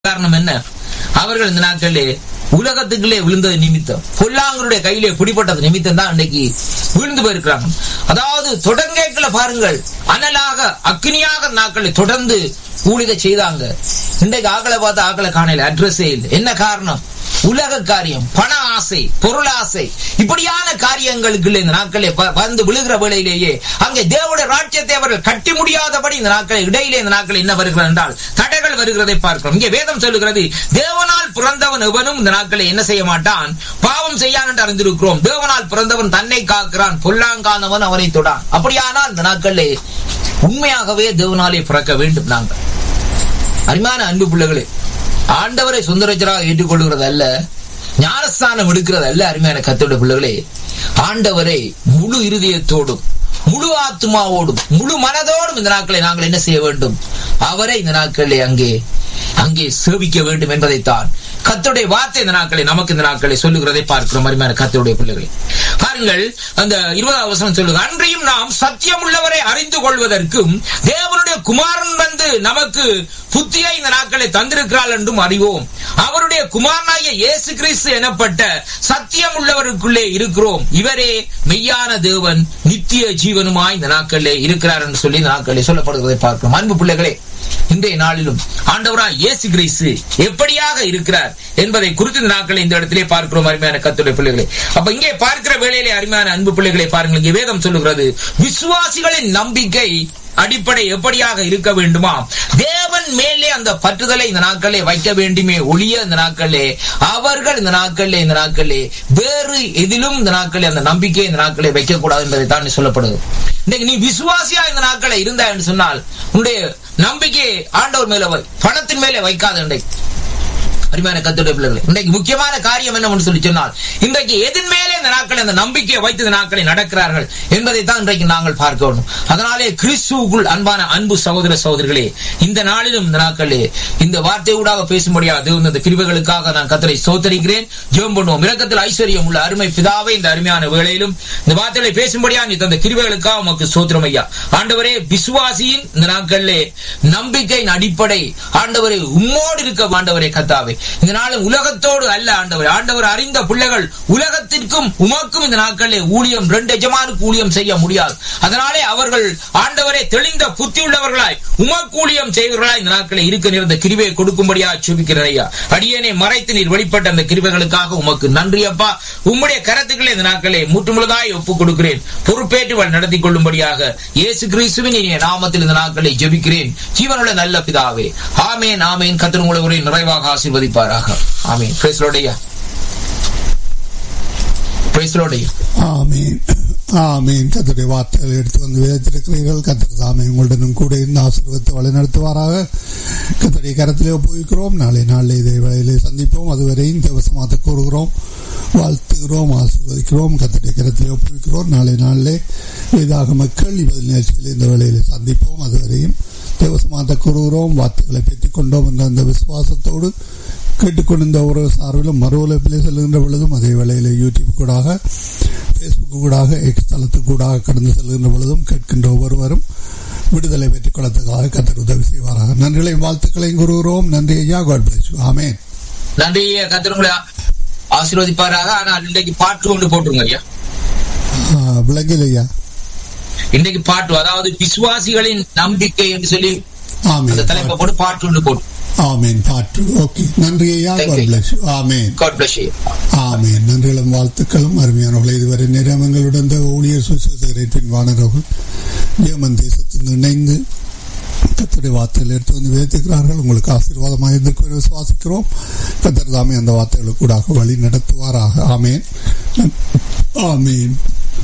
காரணம் என்ன அவர்கள் இந்த நாட்களிலே உலகத்துக்குள்ளே விழுந்தது நிமித்தம் பொல்லாங்கருடைய கையிலே பிடிப்பட்டது நிமித்தம் தான் இன்னைக்கு விழுந்து போயிருக்கிறாங்க அதாவது தொடங்கேக்களை பாருங்கள் அனலாக அக்னியாக நாட்களை தொடர்ந்து ஊழிக செய்தாங்க இன்றைக்கு ஆக்களை பார்த்து ஆக்களை காணல அட்ரஸே இல்லை என்ன காரணம் உலக காரியம் பண ஆசை பொருள் ஆசை இப்படியான காரியங்களுக்கு இந்த நாட்களே ப- வந்து விழுகிற வேளையிலேயே அங்கே தேவனுடைய ராஜ்யத்தை அவர்கள் கட்டி முடியாதபடி இந்த நாட்களை இடையிலே இந்த நாட்கள் என்ன வருகிறது என்றால் தடைகள் வருகிறதை பார்க்கிறோம் இங்கே வேதம் சொல்லுகிறது தேவனால் பிறந்தவன் எவனும் இந்த நாட்களை என்ன செய்ய மாட்டான் பாவம் செய்யான் என்று அறிந்திருக்கிறோம் தேவனால் பிறந்தவன் தன்னை காக்கிறான் பொல்லாங்கானவன் அவனை தொடான் அப்படியானால் இந்த நாட்களிலே உண்மையாகவே தேவனாலே பிறக்க வேண்டும் நாங்கள் அருமையான அன்பு பிள்ளைகளே ஆண்டவரை சுந்தரச்சராக ஏற்றுக்கொள்கிறது அல்ல ஞானஸ்தானம் எடுக்கிறது அல்ல அருமையான கத்தோட பிள்ளைகளே ஆண்டவரை முழு இருதயத்தோடும் முழு ஆத்மாவோடும் முழு மனதோடும் இந்த நாட்களை நாங்கள் என்ன செய்ய வேண்டும் அவரை இந்த நாட்களிலே அங்கே அங்கே சேவிக்க வேண்டும் என்பதைத்தான் கத்தருடைய வார்த்தை இந்த நாட்களை நமக்கு இந்த நாட்களை சொல்லுகிறதை பார்க்கிறோம் அருமையான கத்தருடைய பிள்ளைகளை பாருங்கள் அந்த இருபதாவது வசனம் சொல்லுங்க அன்றையும் நாம் சத்தியம் உள்ளவரை அறிந்து கொள்வதற்கும் தேவனுடைய குமாரன் வந்து நமக்கு புத்தியை இந்த நாட்களை தந்திருக்கிறாள் என்றும் அறிவோம் அவருடைய குமாரனாகிய இயேசு கிறிஸ்து எனப்பட்ட சத்தியம் உள்ளவருக்குள்ளே இருக்கிறோம் இவரே மெய்யான தேவன் நித்திய ஜீவனுமாய் இந்த நாட்களிலே இருக்கிறார் என்று சொல்லி இந்த நாட்களிலே சொல்லப்படுவதை பார்க்கிறோம் அன்பு பிள்ளைகளே இன்றைய நாளிலும் ஆண்டவராய் இயேசு கிறிஸ்து எப்படியாக இருக்கிறார் என்பதை குறித்து இந்த நாட்களை இந்த இடத்திலே பார்க்கிறோம் அருமையான கத்துடைய பிள்ளைகளை அப்ப இங்கே பார்க்கிற வேளையிலே அருமையான அன்பு பிள்ளைகளை பாருங்கள் இங்கே வேதம் சொல்லுகிறது விசுவாசிகளின் நம்பிக்கை அடிப்படை எப்படியாக இருக்க வேண்டுமா தேவன் மேலே அந்த பற்றுதலை இந்த நாட்களே வைக்க வேண்டுமே ஒளிய இந்த நாட்களே அவர்கள் இந்த நாட்களே இந்த நாட்களே வேறு எதிலும் இந்த நாட்களே அந்த நம்பிக்கை இந்த நாட்களே வைக்க கூடாது என்பதை தான் சொல்லப்படுது இன்னைக்கு நீ விசுவாசியா இந்த நாட்களை இருந்தா என்று சொன்னால் உன்னுடைய நம்பிக்கையை ஆண்டவர் மேல வை பணத்தின் மேலே வைக்காத இன்றைக்கு அருமையான கத்துடைய பிள்ளைகளை இன்றைக்கு முக்கியமான காரியம் என்னவென்று சொல்லி சொன்னால் இன்றைக்கு எதன் மேலே இந்த நாட்கள் அந்த நம்பிக்கையை வைத்து இந்த நாட்களை நடக்கிறார்கள் என்பதை தான் இன்றைக்கு நாங்கள் பார்க்க வேண்டும் அதனாலே கிறிஸ்துவுக்குள் அன்பான அன்பு சகோதர சகோதரிகளே இந்த நாளிலும் இந்த நாட்களே இந்த வார்த்தை ஊடாக பேசும்படியாக இந்த கிருபைகளுக்காக நான் கத்தரை சோதரிக்கிறேன் ஜெபம் பண்ணுவோம் இரக்கத்தில் ஐஸ்வர்யம் உள்ள அருமை பிதாவே இந்த அருமையான வேளையிலும் இந்த வார்த்தைகளை பேசும்படியா நீ தந்த கிருபைகளுக்காக உமக்கு சோத்திரம் ஐயா ஆண்டவரே விசுவாசியின் இந்த நாட்களிலே நம்பிக்கையின் அடிப்படை ஆண்டவரே உம்மோடு இருக்க ஆண்டவரே கத்தாவே இந்த நாள் உலகத்தோடு அல்ல ஆண்டவர் ஆண்டவர் அறிந்த பிள்ளைகள் உலகத்திற்கும் உமக்கும் இந்த நாட்களிலே ஊழியம் ரெண்டு எஜமானுக்கு ஊழியம் செய்ய முடியாது அதனாலே அவர்கள் ஆண்டவரை தெளிந்த புத்தி உள்ளவர்களாய் உமக்கு ஊழியம் செய்வர்களாய் இந்த நாட்களில் இருக்க நிறந்த கிருபையை கொடுக்கும்படியா சுபிக்கிறேன் ஐயா அடியேனை மறைத்து நீர் வெளிப்பட்ட அந்த கிருபைகளுக்காக உமக்கு நன்றி அப்பா உம்முடைய கரத்துக்களை இந்த நாட்களே முற்றுமுழுதாய் ஒப்புக் கொடுக்கிறேன் பொறுப்பேற்று வழி நடத்தி கொள்ளும்படியாக இயேசு கிறிஸ்துவின் இனிய நாமத்தில் இந்த நாட்களை ஜெபிக்கிறேன் ஜீவனுள்ள நல்ல பிதாவே ஆமேன் ஆமேன் கத்திர உங்களை உரை நிறைவாக ஆசீர்வதிப்பாராக ஆமேன் பிரைஸ்லோடையா பிரைஸ்லோடையா ஆமீன் ஆமீன் கத்தருடைய வார்த்தைகள் எடுத்து வந்து விதைத்திருக்கிறீர்கள் கத்தர் தாமே உங்களுடனும் கூட இருந்து ஆசீர்வத்தை வழிநடத்துவாராக கத்தருடைய கரத்திலே ஒப்புவிக்கிறோம் நாளை நாளில் இதை வேளையிலே சந்திப்போம் அதுவரையும் தேவசமாத்த கூறுகிறோம் வாழ்த்துகிறோம் ஆசீர்வதிக்கிறோம் கத்தருடைய கரத்திலே ஒப்புவிக்கிறோம் நாளை நாளிலே இதாக மக்கள் இவள் நிகழ்ச்சியில் இந்த வேளையிலே சந்திப்போம் அதுவரையும் தேவசமாத்த கூறுகிறோம் வார்த்தைகளை பெற்றுக்கொண்டோம் என்ற அந்த விசுவாசத்தோடு கேட்டுக்கொண்டிருந்த ஒரு சார்பிலும் மறு உழைப்பிலே செல்கின்ற பொழுதும் அதே வேளையில் யூடியூப் கூடாக ஃபேஸ்புக் கூடாக எக்ஸ் தளத்துக்கு கூடாக கடந்து செல்கின்ற பொழுதும் கேட்கின்ற ஒவ்வொருவரும் விடுதலை பெற்றுக் கொள்ளத்துக்காக கத்தர் உதவி செய்வாராக நன்றிகளையும் வாழ்த்துக்களையும் கூறுகிறோம் நன்றி ஐயா காட் பிளஸ் ஆமேன் நன்றி கத்திர உங்களை ஆசீர்வதிப்பாராக ஆனால் இன்றைக்கு பாட்டு ஒன்று போட்டுருங்க ஐயா விளங்கில் ஐயா இன்றைக்கு பாட்டு அதாவது விசுவாசிகளின் நம்பிக்கை என்று சொல்லி அந்த தலைப்பை ஆமேன் போட்டு பாட்டு ஒன்று போட்டு ஆமேன் பாட்டு ஓகே நன்றி ஐயா Thank God you. Bless amen God bless you amen நன்றிகளும் வாழ்த்துக்களும் அருமையானவர்களை இதுவரை நேரம் எங்களுடன் இந்த ஊழியர் சுசேரேற்றின் வானரவர்கள் ஜெர்மன் தேசத்திலிருந்து இணைந்து கத்தருடைய வார்த்தைகள் எடுத்து வந்து வைத்திருக்கிறார்கள் உங்களுக்கு ஆசீர்வாதமாக இருந்திருக்கும் விசுவாசிக்கிறோம் கத்தர் தாமே அந்த வார்த்தைகளுக்கு கூடாக வழி நடத்துவாராக ஆமேன் ஆமேன்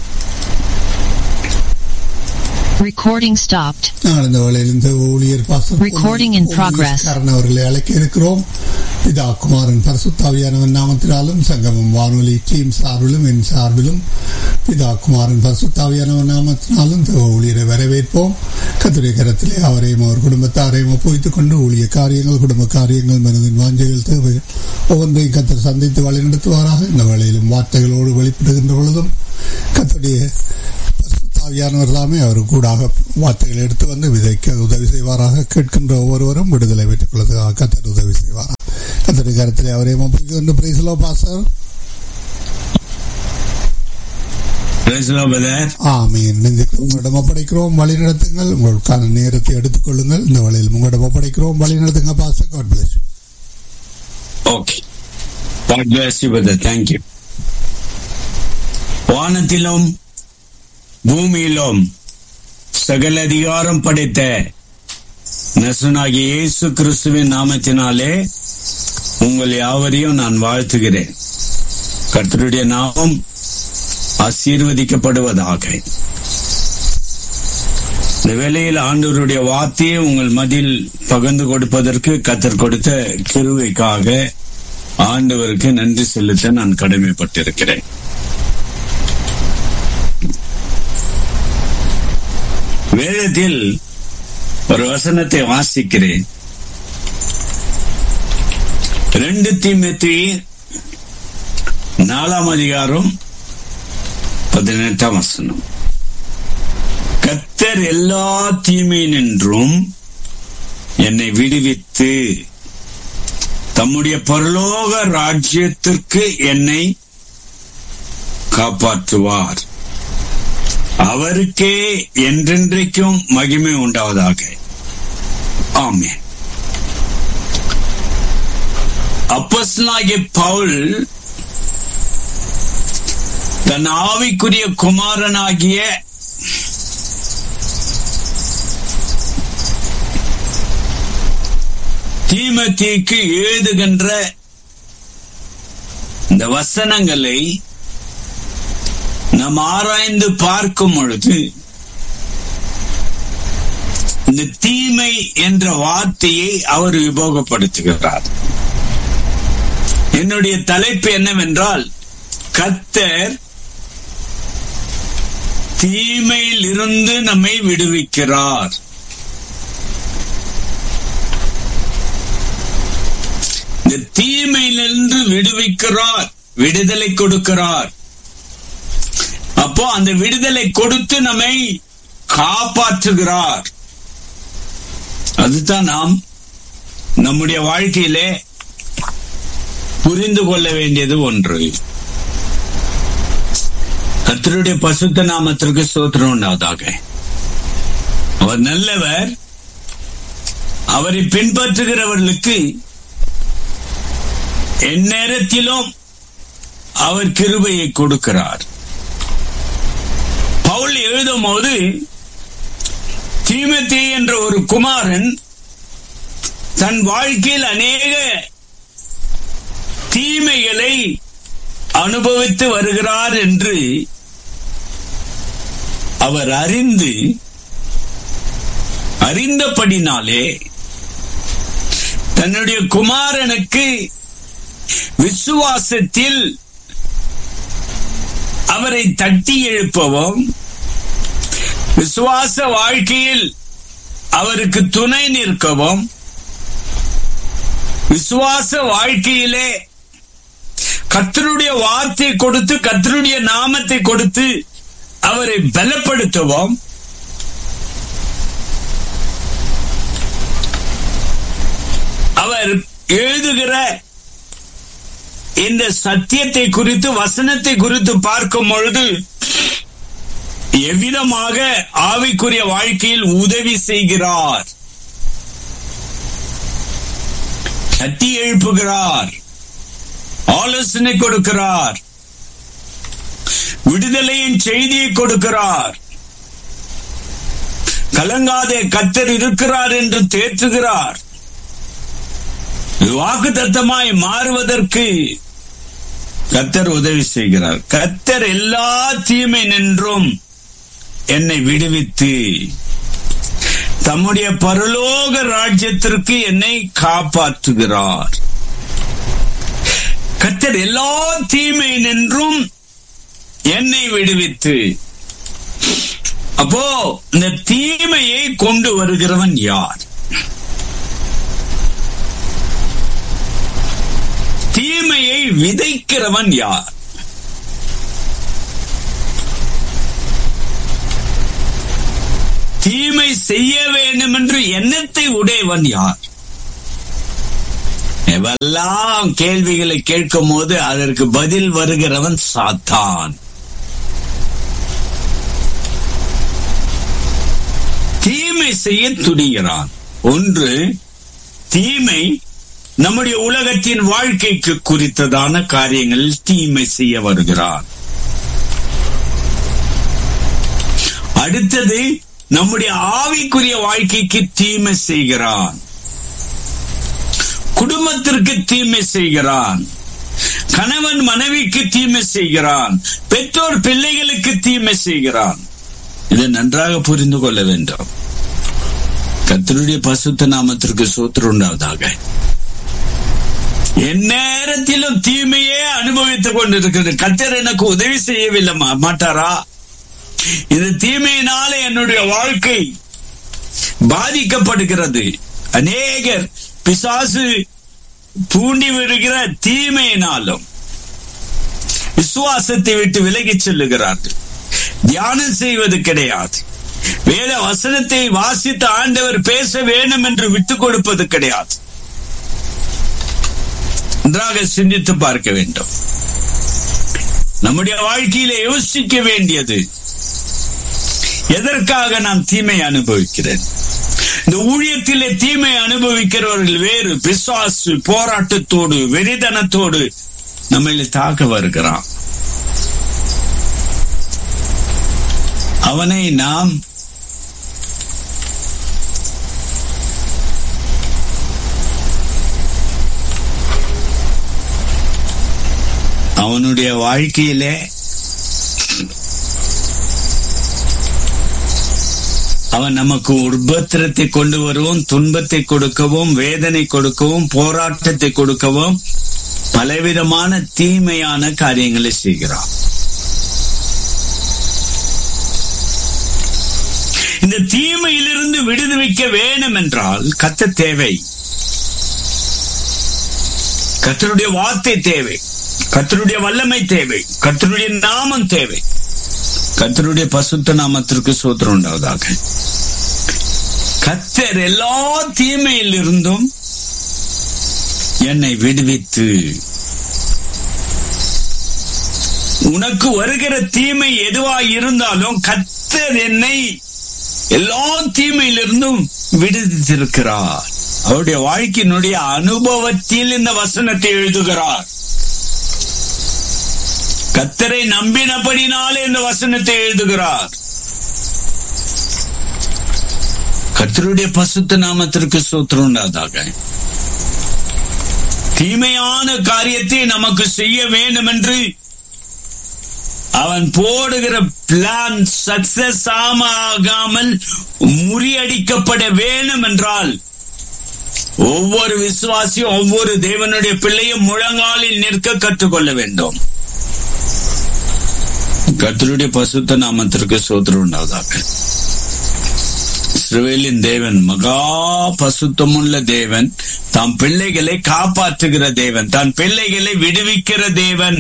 Recording stopped. நான் இந்த வேளையில் இந்த ஊழியர் பாசம் Recording in progress. காரணம் அவர்களை அழைக்க இருக்கிறோம் இதா குமாரன் பரிசுத்தாவியானவன் நாமத்தினாலும் சங்கமம் வானொலி டீம் சார்பிலும் என் சார்பிலும் பிதா குமாரன் பரிசுத்தாவியானவன் நாமத்தினாலும் இந்த ஊழியரை வரவேற்போம் கத்துடைய கரத்திலே அவரையும் அவர் குடும்பத்தாரையும் ஒப்புவித்துக் கொண்டு ஊழிய காரியங்கள் குடும்ப காரியங்கள் மனதின் வாஞ்சைகள் தேவைகள் ஒவ்வொன்றையும் கத்தர் சந்தித்து வழிநடத்துவாராக இந்த வேளையிலும் வார்த்தைகளோடு வெளிப்படுகின்ற பொழுதும் கத்துடைய ஆவியானவர் தாமே அவர் கூடாக வார்த்தைகளை எடுத்து வந்து விதைக்க உதவி செய்வாராக கேட்கின்ற ஒவ்வொருவரும் விடுதலை பெற்றுக் கொள்வதற்காக கத்தர் உதவி செய்வாரா கத்தடி கருத்திலே அவரை ஒப்புக்கொண்டு பிரைஸ்லோ பாசர் Praise the Lord, brother. ஆமீன் நெஞ்சுக்கு உங்களிடம் ஒப்படைக்கிறோம் வழி நடத்துங்கள் உங்களுக்கான நேரத்தை எடுத்துக் கொள்ளுங்கள் இந்த வழியில் உங்களிடம் ஒப்படைக்கிறோம் வழி நடத்துங்க pastor God bless Okay. God bless you, brother. Thank you. வானத்திலும் பூமியிலும் சகல அதிகாரம் படைத்த நசுனாகிய இயேசு கிறிஸ்துவின் நாமத்தினாலே உங்கள் யாவரையும் நான் வாழ்த்துகிறேன் கர்த்தருடைய நாமம் ஆசீர்வதிக்கப்படுவதாக இந்த வேளையில் ஆண்டவருடைய வார்த்தையை உங்கள் மதில் பகிர்ந்து கொடுப்பதற்கு கத்தர் கொடுத்த கிருவைக்காக ஆண்டவருக்கு நன்றி செலுத்த நான் கடமைப்பட்டிருக்கிறேன் வேதத்தில் ஒரு வசனத்தை வாசிக்கிறேன் ரெண்டு தீமெத்தி நாலாம் அதிகாரம் பதினெட்டாம் வசனம் கத்தர் எல்லா தீமையினின்றும் என்னை விடுவித்து தம்முடைய பரலோக ராஜ்யத்திற்கு என்னை காப்பாற்றுவார் அவருக்கே என்றென்றைக்கும் மகிமை உண்டாவதாக ஆமென் அப்போஸ்தலனாகிய பவுல் தன் ஆவிக்குரிய குமாரனாகிய தீமத்திக்கு எழுதுகின்ற இந்த வசனங்களை நாம் ஆராய்ந்து பார்க்கும் பொழுது இந்த தீமை என்ற வார்த்தையை அவர் உபயோகப்படுத்துகிறார் என்னுடைய தலைப்பு என்னவென்றால் கத்தர் தீமையில் இருந்து நம்மை விடுவிக்கிறார் இந்த தீமையிலிருந்து விடுவிக்கிறார் விடுதலை கொடுக்கிறார் அப்போ அந்த விடுதலை கொடுத்து நம்மை காப்பாற்றுகிறார் அதுதான் நாம் நம்முடைய வாழ்க்கையிலே புரிந்து கொள்ள வேண்டியது ஒன்று கத்தருடைய பசுத்த நாமத்திற்கு சோத்திரம் உண்டாவதாக அவர் நல்லவர் அவரை பின்பற்றுகிறவர்களுக்கு எந்நேரத்திலும் அவர் கிருபையை கொடுக்கிறார் பவுல் எழுதும் போது தீமத்தே என்ற ஒரு குமாரன் தன் வாழ்க்கையில் அநேக தீமைகளை அனுபவித்து வருகிறார் என்று அவர் அறிந்து அறிந்தபடினாலே தன்னுடைய குமாரனுக்கு விசுவாசத்தில் அவரை தட்டி எழுப்பவும் விசுவாச வாழ்க்கையில் அவருக்கு துணை நிற்கவும் விசுவாச வாழ்க்கையிலே கத்தருடைய வார்த்தை கொடுத்து கத்தருடைய நாமத்தை கொடுத்து அவரை பலப்படுத்தவும் அவர் எழுதுகிற இந்த சத்தியத்தை குறித்து வசனத்தை குறித்து பார்க்கும் பொழுது எவ்விதமாக ஆவிக்குரிய வாழ்க்கையில் உதவி செய்கிறார் தட்டி எழுப்புகிறார் ஆலோசனை கொடுக்கிறார் விடுதலையின் செய்தியை கொடுக்கிறார் கலங்காதே கத்தர் இருக்கிறார் என்று தேற்றுகிறார் வாக்கு தத்தமாய் மாறுவதற்கு கத்தர் உதவி செய்கிறார் கத்தர் எல்லா தீமை நின்றும் என்னை விடுவித்து தம்முடைய பரலோக ராஜ்யத்திற்கு என்னை காப்பாற்றுகிறார் கத்தர் எல்லா தீமை நின்றும் என்னை விடுவித்து அப்போ இந்த தீமையை கொண்டு வருகிறவன் யார் தீமையை விதைக்கிறவன் யார் தீமை செய்ய வேண்டும் என்று எண்ணத்தை உடையவன் யார் இவெல்லாம் கேள்விகளை கேட்கும் போது அதற்கு பதில் வருகிறவன் சாத்தான் தீமை செய்ய துடிகிறான் ஒன்று தீமை நம்முடைய உலகத்தின் வாழ்க்கைக்கு குறித்ததான காரியங்களில் தீமை செய்ய வருகிறான் அடுத்தது நம்முடைய ஆவிக்குரிய வாழ்க்கைக்கு தீமை செய்கிறான் குடும்பத்திற்கு தீமை செய்கிறான் கணவன் மனைவிக்கு தீமை செய்கிறான் பெற்றோர் பிள்ளைகளுக்கு தீமை செய்கிறான் இதை நன்றாக புரிந்து கொள்ள வேண்டும் கத்தருடைய பசுத்த நாமத்திற்கு சூத்திரம் உண்டாவதாக எந்நேரத்திலும் தீமையே அனுபவித்துக் கொண்டிருக்கிறது கத்தர் எனக்கு உதவி செய்யவில்லை மா- மாட்டாரா இந்த தீமையினால என்னுடைய வாழ்க்கை பாதிக்கப்படுகிறது அநேகர் பிசாசு தூண்டி விடுகிற தீமையினாலும் விசுவாசத்தை விட்டு விலகிச் செல்லுகிறார்கள் தியானம் செய்வது கிடையாது வேத வசனத்தை வாசித்த ஆண்டவர் பேச வேண்டும் என்று விட்டுக் கொடுப்பது கிடையாது நன்றாக சிந்தித்து பார்க்க வேண்டும் நம்முடைய வாழ்க்கையில யோசிக்க வேண்டியது எதற்காக நான் தீமை அனுபவிக்கிறேன் இந்த ஊழியத்திலே தீமை அனுபவிக்கிறவர்கள் வேறு பிசாசு போராட்டத்தோடு வெறிதனத்தோடு நம்மளை தாக்க வருகிறான் அவனை நாம் அவனுடைய வாழ்க்கையிலே அவன் நமக்கு உபத்திரத்தை கொண்டு வரவும் துன்பத்தை கொடுக்கவும் வேதனை கொடுக்கவும் போராட்டத்தை கொடுக்கவும் பலவிதமான தீமையான காரியங்களை செய்கிறான் இந்த தீமையிலிருந்து விடுவிக்க வேண்டும் என்றால் கத்த தேவை கத்தருடைய வார்த்தை தேவை கத்தருடைய வல்லமை தேவை கத்தருடைய நாமம் தேவை கத்தருடைய பசுத்த நாமத்திற்கு சோத்திரம் உண்டாவதாக கத்தர் எல்லா தீமையில் இருந்தும் என்னை விடுவித்து உனக்கு வருகிற தீமை எதுவாய் இருந்தாலும் கத்தர் என்னை எல்லா தீமையிலிருந்தும் விடுவித்திருக்கிறார் அவருடைய வாழ்க்கையினுடைய அனுபவத்தில் இந்த வசனத்தை எழுதுகிறார் கத்தரை நம்பினபடினாலே இந்த வசனத்தை எழுதுகிறார் கத்தருடைய பசுத்த நாமத்திற்கு சூத்திரம் உண்டாதாக தீமையான காரியத்தை நமக்கு செய்ய வேண்டும் என்று அவன் போடுகிற பிளான் சக்சஸ் ஆகாமல் முறியடிக்கப்பட வேண்டும் என்றால் ஒவ்வொரு விசுவாசியும் ஒவ்வொரு தேவனுடைய பிள்ளையும் முழங்காலில் நிற்க கற்றுக்கொள்ள வேண்டும் கர்த்தருடைய பசுத்த நாமத்திற்கு சோதரம் உண்டாவதாக இஸ்ரவேலின் தேவன் மகா பசுத்தமுள்ள தேவன் தாம் பிள்ளைகளை காப்பாற்றுகிற தேவன் தான் பிள்ளைகளை விடுவிக்கிற தேவன்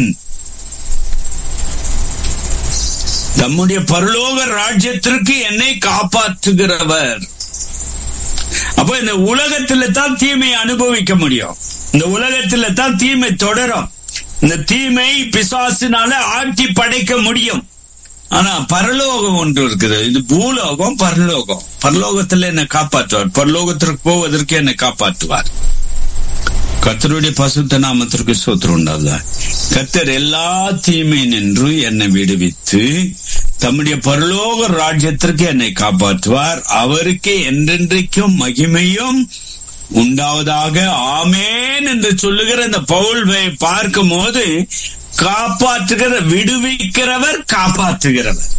தம்முடைய பரலோக ராஜ்யத்திற்கு என்னை காப்பாற்றுகிறவர் அப்ப இந்த உலகத்துல தான் தீமையை அனுபவிக்க முடியும் இந்த உலகத்துல தான் தீமை தொடரும் இந்த தீமை பிசாசினால ஆட்டி படைக்க முடியும் ஆனா பரலோகம் ஒன்று இருக்குது இது பூலோகம் பரலோகம் பரலோகத்துல என்னை காப்பாற்றுவார் பரலோகத்திற்கு போவதற்கு என்னை காப்பாற்றுவார் கத்தருடைய பசுத்த நாமத்திற்கு சோத்திரம் உண்டாதா கத்தர் எல்லா தீமை நின்று என்னை விடுவித்து தம்முடைய பரலோக ராஜ்யத்திற்கு என்னை காப்பாற்றுவார் அவருக்கு என்றென்றைக்கும் மகிமையும் உண்டாவதாக ஆமேன் என்று சொல்லுகிற இந்த பவுல் பார்க்கும் போது காப்பாற்றுகிற விடுவிக்கிறவர் காப்பாற்றுகிறவர்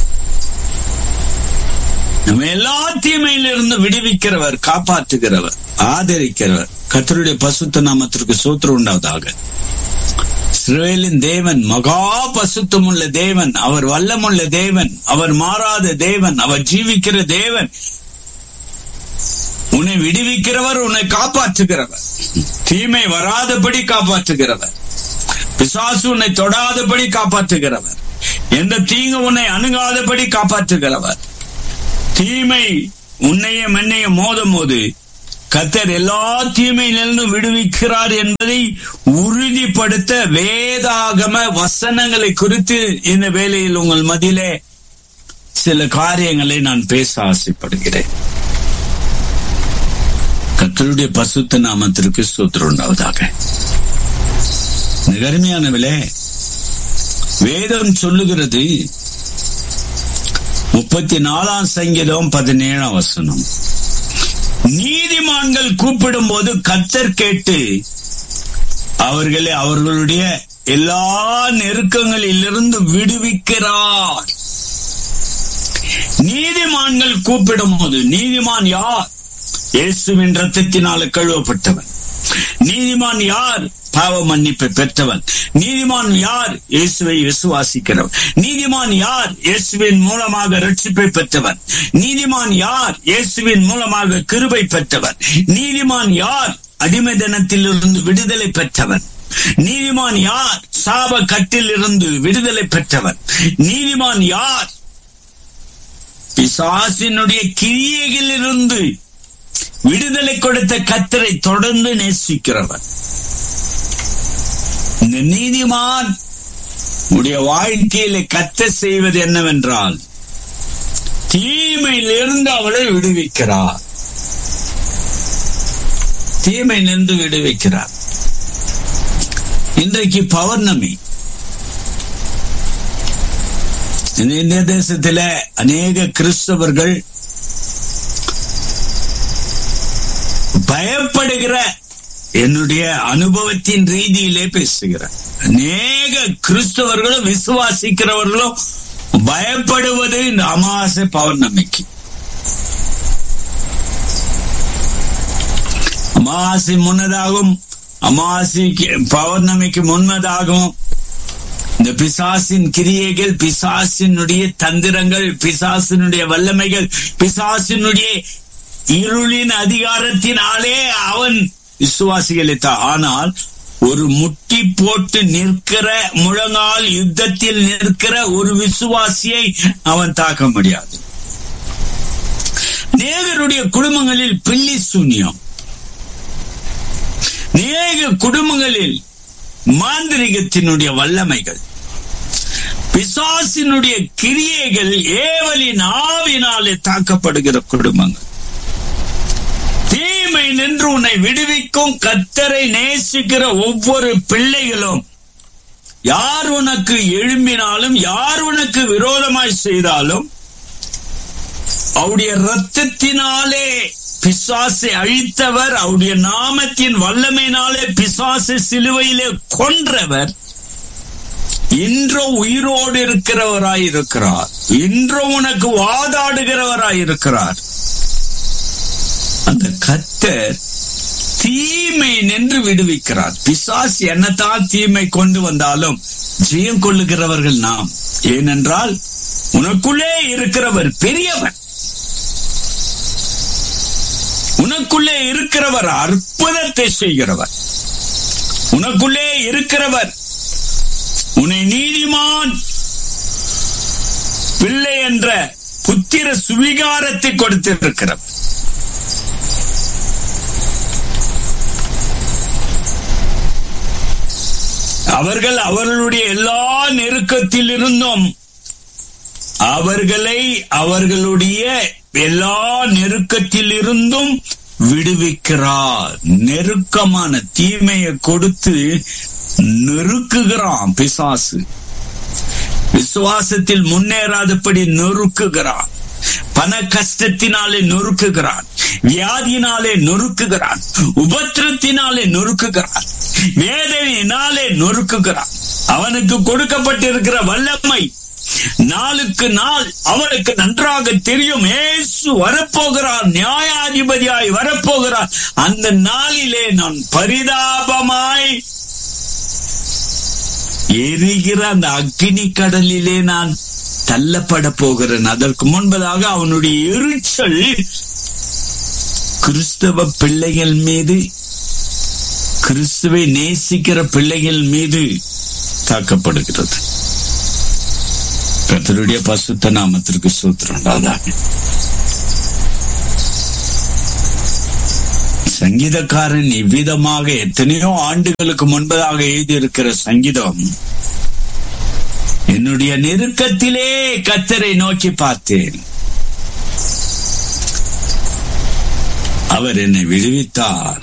நம்ம எல்லா தீமையிலிருந்து விடுவிக்கிறவர் காப்பாற்றுகிறவர் ஆதரிக்கிறவர் கத்தருடைய பசுத்த நாமத்திற்கு சூத்திரம் உண்டாவதாக இஸ்ரேலின் தேவன் மகா பசுத்தமுள்ள தேவன் அவர் வல்லமுள்ள தேவன் அவர் மாறாத தேவன் அவர் ஜீவிக்கிற தேவன் உன்னை விடுவிக்கிறவர் உன்னை காப்பாற்றுகிறவர் தீமை வராதபடி காப்பாற்றுகிறவர் பிசாசு உன்னை தொடாதபடி காப்பாற்றுகிறவர் எந்த தீங்கு உன்னை அணுகாதபடி காப்பாற்றுகிறவர் தீமை உன்னைய மன்னைய மோதும் போது கத்தர் எல்லா தீமையிலிருந்து விடுவிக்கிறார் என்பதை உறுதிப்படுத்த வேதாகம வசனங்களை குறித்து இந்த வேளையில் உங்கள் மதியிலே சில காரியங்களை நான் பேச ஆசைப்படுகிறேன் கத்தருடைய பசுத்த நாமத்திற்கு சூத்திரம் உண்டாவதாக நிகர்மையானவிலே வேதம் சொல்லுகிறது முப்பத்தி நாலாம் சங்கீதம் பதினேழாம் வசனம் நீதிமான்கள் கூப்பிடும் போது கத்தர் கேட்டு அவர்களை அவர்களுடைய எல்லா நெருக்கங்களிலிருந்து விடுவிக்கிறார் நீதிமான்கள் கூப்பிடும் போது நீதிமான் யார் இயேசுவின் ரத்தத்தினால கழுவப்பட்டவன் நீதிமான் யார் பாவ மன்னிப்பை பெற்றவன் நீதிமான் யார் இயேசுவை விசுவாசிக்கிறவன் நீதிமான் யார் இயேசுவின் மூலமாக ரட்சிப்பை பெற்றவன் நீதிமான் யார் இயேசுவின் மூலமாக கிருபை பெற்றவன் நீதிமான் யார் அடிமை தினத்திலிருந்து விடுதலை பெற்றவன் நீதிமான் யார் சாப கட்டில் இருந்து விடுதலை பெற்றவன் நீதிமான் யார் பிசாசினுடைய கிரியைகளிலிருந்து விடுதலை கொடுத்த கத்தரை தொடர்ந்து நேசிக்கிறவன் இந்த நீதிமான் உடைய வாழ்க்கையில கத்த செய்வது என்னவென்றால் தீமையிலிருந்து அவளை விடுவிக்கிறார் தீமையிலிருந்து விடுவிக்கிறார் இன்றைக்கு பௌர்ணமி இந்த இந்திய தேசத்தில அநேக கிறிஸ்தவர்கள் பயப்படுகிற என்னுடைய அனுபவத்தின் ரீதியிலே பேசுகிறேன் அநேக கிறிஸ்தவர்களும் விசுவாசிக்கிறவர்களும் பயப்படுவது இந்த அமாவாசை பௌர்ணமிக்கு அமாவாசை முன்னதாகவும் அமாவாசைக்கு பௌர்ணமிக்கு முன்னதாகவும் இந்த பிசாசின் கிரியைகள் பிசாசினுடைய தந்திரங்கள் பிசாசினுடைய வல்லமைகள் பிசாசினுடைய இருளின் அதிகாரத்தினாலே அவன் விசுவாசிகளை ஆனால் ஒரு முட்டி போட்டு நிற்கிற முழங்கால் யுத்தத்தில் நிற்கிற ஒரு விசுவாசியை அவன் தாக்க முடியாது நேகருடைய குடும்பங்களில் பில்லி சூன்யம் நேக குடும்பங்களில் மாந்திரிகத்தினுடைய வல்லமைகள் பிசாசினுடைய கிரியைகள் ஏவலின் ஆவினாலே தாக்கப்படுகிற குடும்பங்கள் தீமை நின்று உன்னை விடுவிக்கும் கத்தரை நேசிக்கிற ஒவ்வொரு பிள்ளைகளும் யார் உனக்கு எழும்பினாலும் யார் உனக்கு விரோதமாய் செய்தாலும் அவருடைய ரத்தத்தினாலே பிசாசை அழித்தவர் அவருடைய நாமத்தின் வல்லமையினாலே பிசாசை சிலுவையிலே கொன்றவர் இன்றும் உயிரோடு இருக்கிறவராய் இருக்கிறார் இன்றும் உனக்கு வாதாடுகிறவராய் இருக்கிறார் அந்த கத்தர் தீமை நின்று விடுவிக்கிறார் பிசாஸ் என்னத்தான் தீமை கொண்டு வந்தாலும் ஜெயம் கொள்ளுகிறவர்கள் நாம் ஏனென்றால் உனக்குள்ளே இருக்கிறவர் பெரியவர் உனக்குள்ளே இருக்கிறவர் அற்புதத்தை செய்கிறவர் உனக்குள்ளே இருக்கிறவர் உன்னை நீதிமான் பிள்ளை என்ற புத்திர சுவிகாரத்தை கொடுத்திருக்கிறவர் அவர்கள் அவர்களுடைய எல்லா நெருக்கத்தில் இருந்தும் அவர்களை அவர்களுடைய எல்லா நெருக்கத்தில் இருந்தும் விடுவிக்கிறார் நெருக்கமான தீமையை கொடுத்து நெருக்குகிறான் பிசாசு விசுவாசத்தில் முன்னேறாதபடி நொறுக்குகிறான் பண கஷ்டத்தினாலே நொறுக்குகிறான் வியாதியினாலே நொறுக்குகிறான் உபத்திரத்தினாலே நொறுக்குகிறான் வேதனையினாலே நொறுக்குகிறான் அவனுக்கு கொடுக்கப்பட்டிருக்கிற வல்லமை நாளுக்கு நாள் அவனுக்கு நன்றாக தெரியும் ஏசு வரப்போகிறார் நியாயாதிபதியாய் வரப்போகிறார் அந்த நாளிலே நான் பரிதாபமாய் எரிகிற அந்த அக்னி கடலிலே நான் தள்ளப்பட போகிறேன் அதற்கு முன்பதாக அவனுடைய எரிச்சல் கிறிஸ்தவ பிள்ளைகள் மீது கிறிஸ்துவை நேசிக்கிற பிள்ளைகள் மீது தாக்கப்படுகிறது கத்தருடைய பசுத்த நாமத்திற்கு சூத்திரம் சங்கீதக்காரன் இவ்விதமாக எத்தனையோ ஆண்டுகளுக்கு முன்பதாக எழுதியிருக்கிற சங்கீதம் என்னுடைய நெருக்கத்திலே கத்தரை நோக்கி பார்த்தேன் அவர் என்னை விடுவித்தார்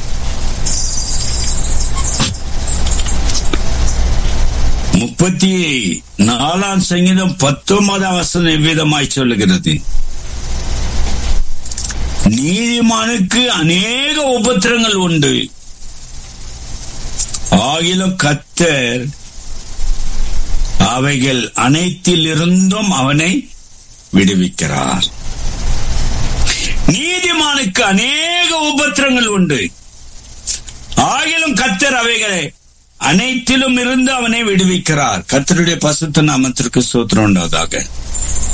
முப்பத்தி நாலாம் சங்கீதம் பத்தொன்பதாம் வசனம் எவ்விதமாய் சொல்லுகிறது நீதிமானுக்கு அநேக உபத்திரங்கள் உண்டு ஆகிலும் கத்தர் அவைகள் அனைத்தில் இருந்தும் அவனை விடுவிக்கிறார் நீதிமானுக்கு அநேக உபத்திரங்கள் உண்டு ஆகிலும் கத்தர் அவைகளை அனைத்திலும் இருந்து அவனை விடுவிக்கிறார் கத்தருடைய பசுத்த நாமத்திற்கு சூத்திரம் உண்டாவதாக